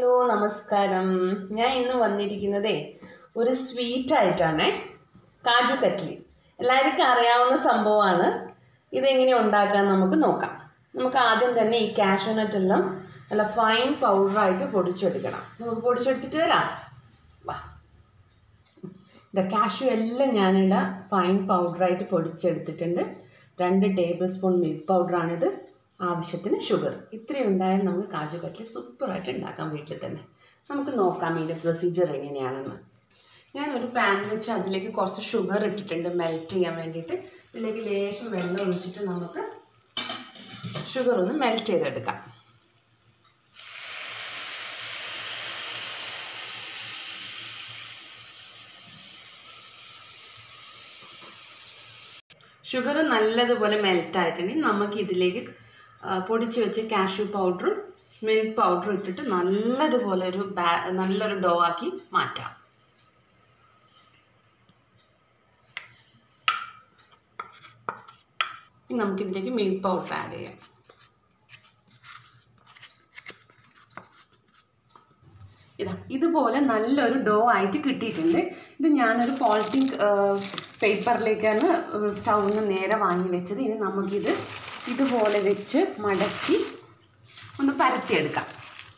hello നമസ്കാരം ഞാൻ ഇന്ന് വന്നിരിക്കുന്നതേ ഒരു സ്വീറ്റ് ആയിട്ടാണേ കാജു കറ്റ്ലി എല്ലാവർക്കും അറിയാവുന്ന സംഭവമാണ് ഇതെങ്ങനെ ഉണ്ടാക്കാൻ നമുക്ക് നോക്കാം നമുക്ക് ആദ്യം തന്നെ ഈ കാഷ്യൂനട്ട് എല്ലാം നല്ല ഫൈൻ പൗഡറായിട്ട് പൊടിച്ചെടുക്കണം നമുക്ക് പൊടിച്ചെടുത്തിട്ട് വരാം വാ ഇത് കാഷ്യൂ എല്ലാം ഞാനിവിടെ ഫൈൻ പൗഡറായിട്ട് പൊടിച്ചെടുത്തിട്ടുണ്ട് രണ്ട് ടേബിൾ സ്പൂൺ മിൽക്ക് പൗഡറാണിത് ആവശ്യത്തിന് ഷുഗർ ഇത്രയും ഉണ്ടായാൽ നമുക്ക് കാജു കട്ട്ലി സൂപ്പറായിട്ട് ഉണ്ടാക്കാം വീട്ടിൽ തന്നെ നമുക്ക് നോക്കാം ഇതിൻ്റെ പ്രൊസീജിയർ എങ്ങനെയാണെന്ന് ഞാനൊരു പാൻ വെച്ച് അതിലേക്ക് കുറച്ച് ഷുഗർ ഇട്ടിട്ടുണ്ട് മെൽറ്റ് ചെയ്യാൻ വേണ്ടിയിട്ട് ഇതിലേക്ക് ലേശം വെള്ളം ഒഴിച്ചിട്ട് നമുക്ക് ഷുഗർ ഒന്ന് മെൽറ്റ് ചെയ്തെടുക്കാം ഷുഗർ നല്ലതുപോലെ മെൽറ്റ് ആയിട്ടുണ്ടെങ്കിൽ നമുക്ക് ഇതിലേക്ക് പൊടിച്ച് വെച്ച് കാഷ്യൂ പൗഡറും മിൽക്ക് പൗഡറും ഇട്ടിട്ട് നല്ലതുപോലെ ഒരു ബാ നല്ലൊരു ഡോ ആക്കി മാറ്റാം ഇനി നമുക്കിതിലേക്ക് മിൽക്ക് പൗഡർ ആഡ് ചെയ്യാം ഇതാ ഇതുപോലെ നല്ലൊരു ഡോ ആയിട്ട് കിട്ടിയിട്ടുണ്ട് ഇത് ഞാനൊരു പോളിത്തീൻ പേപ്പറിലേക്കാണ് സ്റ്റൗന്ന് നേരെ വാങ്ങി വെച്ചത് ഇനി നമുക്കിത് ഇതുപോലെ വെച്ച് മടക്കി ഒന്ന് പരത്തിയെടുക്കാം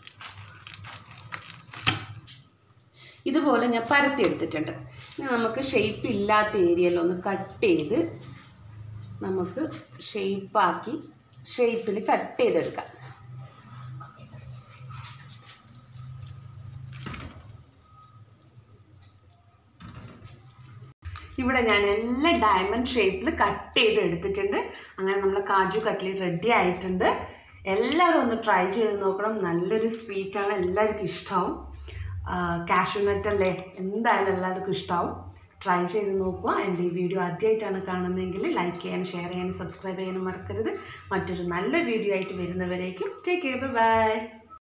ഇതുപോലെ ഞാൻ പരത്തിയെടുത്തിട്ടുണ്ട് ഇനി നമുക്ക് ഷേപ്പ് ഇല്ലാത്ത ഏരിയയിലൊന്ന് കട്ട് ചെയ്ത് നമുക്ക് ഷേപ്പാക്കി ഷേപ്പിൽ കട്ട് ചെയ്തെടുക്കാം ഇവിടെ ഞാൻ എല്ലാ ഡയമണ്ട് ഷേപ്പിൽ കട്ട് ചെയ്ത് എടുത്തിട്ടുണ്ട് അങ്ങനെ നമ്മൾ കാജു കട്ട്ലി റെഡി ആയിട്ടുണ്ട് എല്ലാവരും ഒന്ന് ട്രൈ ചെയ്ത് നോക്കണം നല്ലൊരു സ്വീറ്റാണ് എല്ലാവർക്കും ഇഷ്ടമാവും കാഷ്യൂനട്ട് അല്ലേ എന്തായാലും എല്ലാവർക്കും ഇഷ്ടമാവും ട്രൈ ചെയ്ത് നോക്കുക എൻ്റെ ഈ വീഡിയോ ആദ്യമായിട്ടാണ് കാണുന്നതെങ്കിൽ ലൈക്ക് ചെയ്യാനും ഷെയർ ചെയ്യാനും സബ്സ്ക്രൈബ് ചെയ്യാനും മറക്കരുത് മറ്റൊരു നല്ല വീഡിയോ ആയിട്ട് വരുന്നവരേക്കും ടേക്ക് കെയർ ബൈ